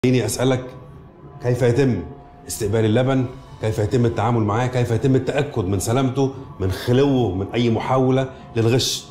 خليني اسالك كيف يتم استقبال اللبن كيف يتم التعامل معاه كيف يتم التاكد من سلامته من خلوه من اي محاوله للغش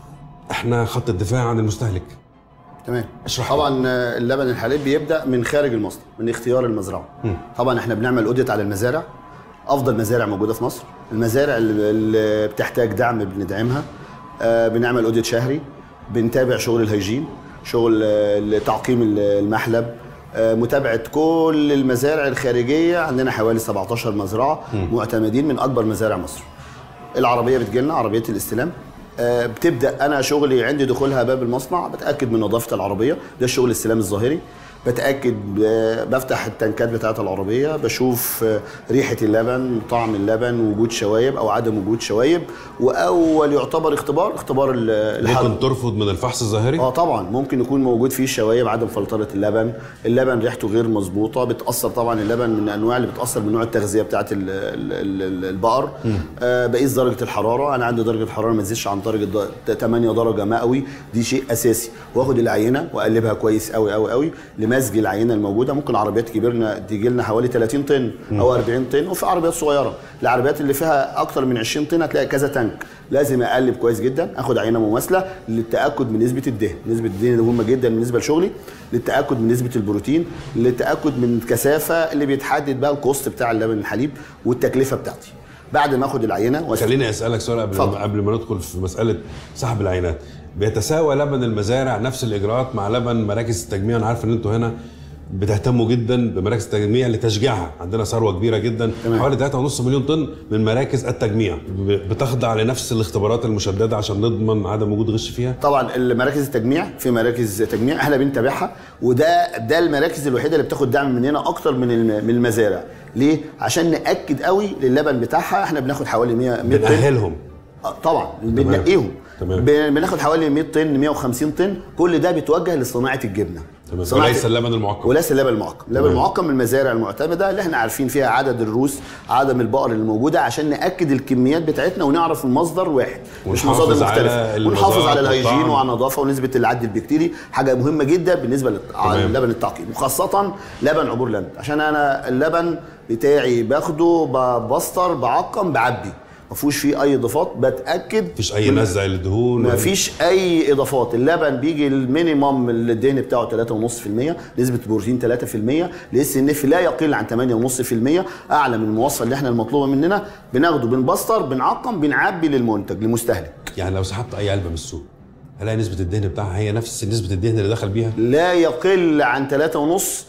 احنا خط الدفاع عن المستهلك تمام اشرح طبعا آه، اللبن الحليب بيبدا من خارج المصنع من اختيار المزرعه طبعا احنا بنعمل اوديت على المزارع افضل مزارع موجوده في مصر المزارع اللي اللي بتحتاج دعم بندعمها آه، بنعمل اوديت شهري بنتابع شغل الهيجين شغل آه، تعقيم المحلب آه، متابعه كل المزارع الخارجيه عندنا حوالي 17 مزرعه معتمدين من اكبر مزارع مصر العربيه بتجيلنا عربيه الاستلام آه، بتبدا انا شغلي عندي دخولها باب المصنع بتاكد من نظافه العربيه ده الشغل الاستلام الظاهري بتاكد آه، بفتح التنكات بتاعه العربيه بشوف آه، ريحه اللبن طعم اللبن وجود شوايب او عدم وجود شوايب واول يعتبر اختبار اختبار ال- الحرق ممكن ترفض من الفحص الظاهري اه طبعا ممكن يكون موجود فيه شوايب عدم فلتره اللبن اللبن ريحته غير مظبوطه بتاثر طبعا اللبن من الانواع اللي بتاثر من نوع التغذيه بتاعه ال- ال- ال- البقر آه بقيس درجه الحراره انا عندي درجه الحراره ما تزيدش عن درجه د- 8 درجه مئوي دي شيء اساسي واخد العينه واقلبها كويس قوي قوي قوي لمزج العينه الموجوده ممكن عربيات كبيرنا تيجي لنا حوالي 30 طن او 40 طن وفي عربيات صغيره العربيات اللي فيها اكتر من 20 طن هتلاقي كذا تانك لازم اقلب كويس جدا اخد عينه مماثله للتاكد من نسبه الدهن نسبه الدهن دي مهمه جدا بالنسبه لشغلي للتاكد من نسبه البروتين للتاكد من الكثافه اللي بيتحدد بقى الكوست بتاع اللبن الحليب والتكلفه بتاعتي بعد ما اخد العينه وأس- خليني اسالك سؤال قبل اتفضل. قبل ما ندخل في مساله سحب العينات بيتساوى لبن المزارع نفس الاجراءات مع لبن مراكز التجميع انا عارف ان انتوا هنا بتهتموا جدا بمراكز التجميع لتشجيعها عندنا ثروه كبيره جدا تمام. حوالي 3.5 مليون طن من مراكز التجميع ب- بتخضع لنفس الاختبارات المشدده عشان نضمن عدم وجود غش فيها طبعا المراكز التجميع في مراكز تجميع احنا بنتابعها وده ده المراكز الوحيده اللي بتاخد دعم مننا اكتر من الم- من المزارع ليه عشان ناكد قوي للبن بتاعها احنا بناخد حوالي 100 100 طن بنأهلهم آه، طبعا بننقيهم تمام. بن- بناخد حوالي 100 طن 150 طن كل ده بيتوجه لصناعه الجبنه تمام صناعة- وليس اللبن المعقم وليس اللبن المعقم، اللبن تمام. المعقم من المزارع المعتمده اللي احنا عارفين فيها عدد الروس، عدم البقر اللي موجوده عشان ناكد الكميات بتاعتنا ونعرف المصدر واحد مش ونحافظ مصادر على مختلفه ونحافظ المذاق على الهيجين والطعم. وعلى النظافه ونسبه العد البكتيري حاجه مهمه جدا بالنسبه تمام. للبن التعقيم وخاصه لبن عبور لند عشان انا اللبن بتاعي باخده ببسطر بعقم بعبي ما فيهوش فيه اي اضافات بتاكد مفيش اي من- نزع للدهون ما فيش اي اضافات اللبن بيجي المينيمم الدهن بتاعه 3.5% نسبه بروتين 3% الاس ان اف لا يقل عن 8.5% اعلى من المواصفه اللي احنا المطلوبه مننا بناخده بنبستر بنعقم بنعبي للمنتج للمستهلك يعني لو سحبت اي علبه من السوق هلاقي نسبه الدهن بتاعها هي نفس نسبه الدهن اللي دخل بيها لا يقل عن 3.5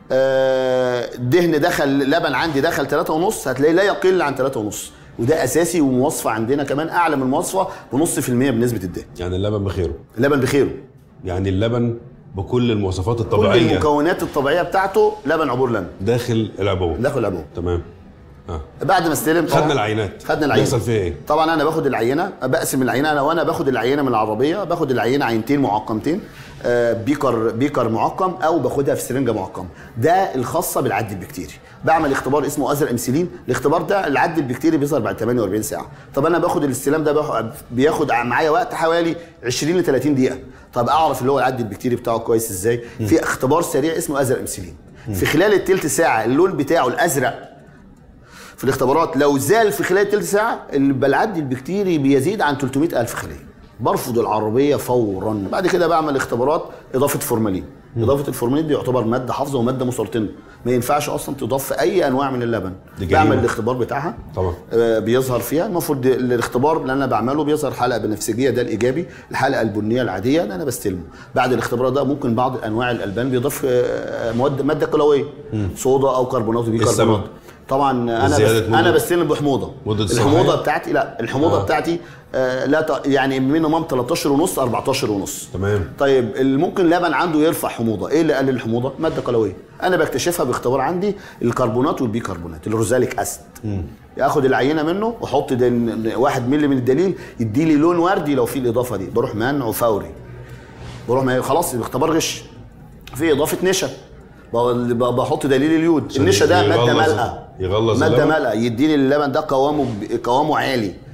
آه، دهن دخل لبن عندي دخل 3.5 هتلاقي لا يقل عن 3.5 وده اساسي ومواصفه عندنا كمان اعلى من المواصفه بنص في المية بنسبه الدهن يعني اللبن بخيره اللبن بخيره يعني اللبن بكل المواصفات كل الطبيعيه المكونات الطبيعيه بتاعته لبن عبور لند داخل العبوه داخل العبوه تمام اه بعد ما استلم طبعا خدنا العينات خدنا العينه بيحصل فيها ايه؟ طبعا انا باخد العينه بقسم العينه انا وانا باخد العينه من العربيه باخد العينه عينتين معقمتين آه، بيكر بيكر معقم او باخدها في سرنجه معقمه ده الخاصه بالعد البكتيري بعمل اختبار اسمه ازر امسيلين الاختبار ده العد البكتيري بيظهر بعد 48 ساعه طب انا باخد الاستلام ده باخد- بياخد معايا وقت حوالي 20 ل 30 دقيقه طب اعرف اللي هو العد البكتيري بتاعه كويس ازاي في اختبار سريع اسمه ازر امسيلين في خلال التلت ساعه اللون بتاعه الازرق في الاختبارات لو زال في خلال تلت ساعه البلعد البكتيري بيزيد عن 300 الف خليه برفض العربيه فورا بعد كده بعمل اختبارات اضافه فورمالين اضافه الفورمالين دي يعتبر ماده حافظه وماده مسرطنه ما ينفعش اصلا تضاف في اي انواع من اللبن دي جريمة. بعمل الاختبار بتاعها طبعا. آه، بيظهر فيها المفروض الاختبار اللي انا بعمله بيظهر حلقه بنفسجيه ده الايجابي الحلقه البنيه العاديه ده انا بستلمه بعد الاختبار ده ممكن بعض انواع الالبان بيضاف آه، مواد ماده كلويه صودا او كربونات السبب؟ وبيكربونات طبعا انا بس زيادة مدة- انا بستلم بحموضه مدة الحموضه الصلاحية؟ بتاعتي لا الحموضه آه. آه. بتاعتي آه لا ت... يعني مينيمم 13 ونص 14 ونص تمام طيب اللي ممكن لبن عنده يرفع حموضه ايه اللي قلل الحموضه ماده قلويه انا بكتشفها باختبار عندي الكربونات والبيكربونات الروزاليك اسيد اخد العينه منه واحط ده واحد مللي من الدليل يدي لي لون وردي لو في الاضافه دي بروح منعه فوري بروح ما خلاص اختبار غش في اضافه نشا ب- ب- بحط دليل اليود عشان النشا ده ماده يغلظ- مالئه يغلظ ماده اللبن؟ مالئه يديني اللبن ده قوامه ب- قوامه عالي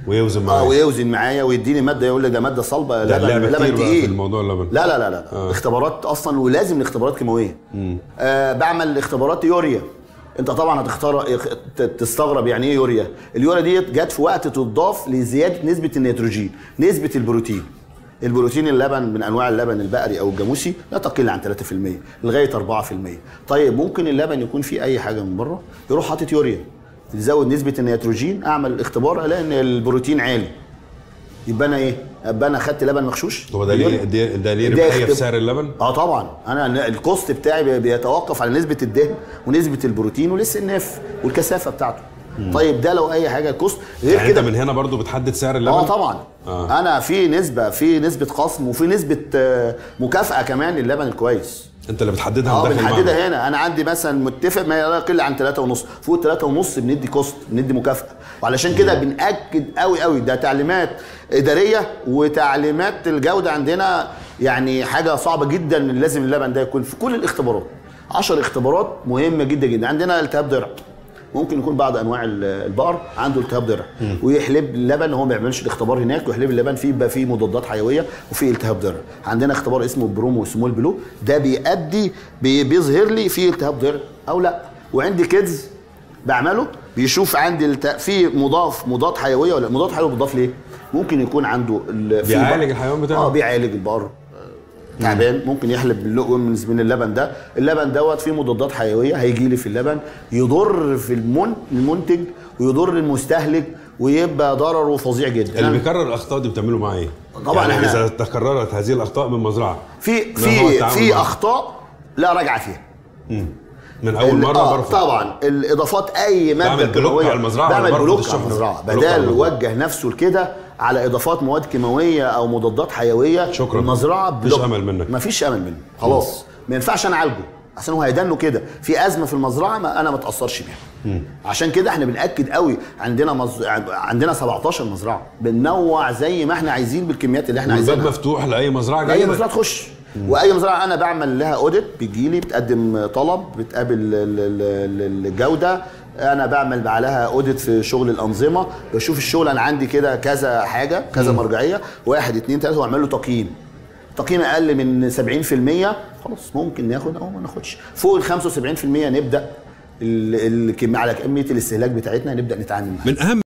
ويوزن اه معايا ويوزن معايا ويديني ماده يقول لي ده ماده صلبه ده لبن اللعبة لبن كتير بقى في تقيل الموضوع اللبن لا لا لا لا آه. اختبارات اصلا ولازم الاختبارات كيماويه آه بعمل اختبارات يوريا انت طبعا هتختار اخ- ت- تستغرب يعني ايه يوريا اليوريا ديت جت في وقت تضاف لزياده نسبه النيتروجين نسبه البروتين البروتين اللبن من انواع اللبن البقري او الجاموسي لا تقل عن 3% لغايه 4% طيب ممكن اللبن يكون فيه اي حاجه من بره يروح حاطط يوريا تزود نسبه النيتروجين اعمل اختبار الاقي ان البروتين عالي يبقى انا ايه؟ يبقى انا خدت لبن مغشوش هو ده ليه ده- ده ليه ده ربحيه في اختب- سعر اللبن؟ اه طبعا انا الكوست بتاعي بي- بيتوقف على نسبه الدهن ونسبه البروتين ولسه النف والكثافه بتاعته طيب ده لو اي حاجه الكوست غير يعني انت كده من هنا برضو بتحدد سعر اللبن؟ اه طبعا آه. آه. انا في نسبه في نسبه خصم وفي نسبه آه، مكافاه كمان للبن الكويس انت اللي بتحددها اه من داخل المعمل. بنحددها هنا انا عندي مثلا متفق ما لا يقل عن 3 ونص فوق 3 ونص بندي كوست بندي مكافاه وعلشان كده بنأكد قوي قوي ده تعليمات اداريه وتعليمات الجوده عندنا يعني حاجه صعبه جدا إن لازم اللبن ده يكون في كل الاختبارات 10 اختبارات مهمه جدا جدا عندنا التهاب ضرع ممكن يكون بعض انواع ال- البقر عنده التهاب ضرع ويحلب اللبن هو ما بيعملش الاختبار هناك ويحلب اللبن فيه يبقى فيه مضادات حيويه وفيه التهاب ضرع عندنا اختبار اسمه برومو سمول بلو ده بيأدي بي- بيظهر لي فيه التهاب ضرع او لا وعندي كيدز بعمله بيشوف عندي الت... في مضاف مضاد حيويه ولا مضاد حيوي مضاف ليه ممكن يكون عنده ال... في بيعالج بق- الحيوان بتاعه؟ اه بيعالج البقر تعبان ممكن يحلب اللقمز من اللبن ده اللبن دوت فيه مضادات حيويه هيجي لي في اللبن يضر في المن... المنتج ويضر المستهلك ويبقى ضرره فظيع جدا اللي بيكرر الاخطاء دي بتعمله معاه ايه؟ طبعاً يعني إحنا- اذا تكررت هذه الاخطاء من مزرعه في ما هو في التعامل في معها؟ اخطاء لا رجعه فيها من اول ال- مره آه برفض طبعا الاضافات اي ماده بعمل بلوك كيماوية- على المزرعة ولا بعمل برفض بلوك الشحن على ده؟ المزرعه بلوك على بدل المزرعة. وجه نفسه لكده على اضافات مواد كيماويه او مضادات حيويه شكراً. المزرعه مفيش بلوك. أمل منك. مفيش امل منه خلاص ما ينفعش انا اعالجه عشان هو هيدنه كده في ازمه في المزرعه ما انا ما اتاثرش بيها عشان كده احنا بناكد قوي عندنا مز... عندنا 17 مزرعه بننوع زي ما احنا عايزين بالكميات اللي احنا الباب عايزينها مفتوح لاي مزرعه اي جايه مزرعه تخش واي مزرعه انا بعمل لها اوديت بيجي لي بتقدم طلب بتقابل ال- ال- ال- الجوده انا بعمل عليها اوديت في شغل الانظمه بشوف الشغل انا عندي كده كذا حاجه كذا مرجعيه واحد اتنين تلاته واعمل له تقييم تقييم اقل من 70% خلاص ممكن ناخد او ما ناخدش فوق ال 75% نبدا ال- الكميه على كميه الاستهلاك بتاعتنا نبدا نتعامل معاها من اهم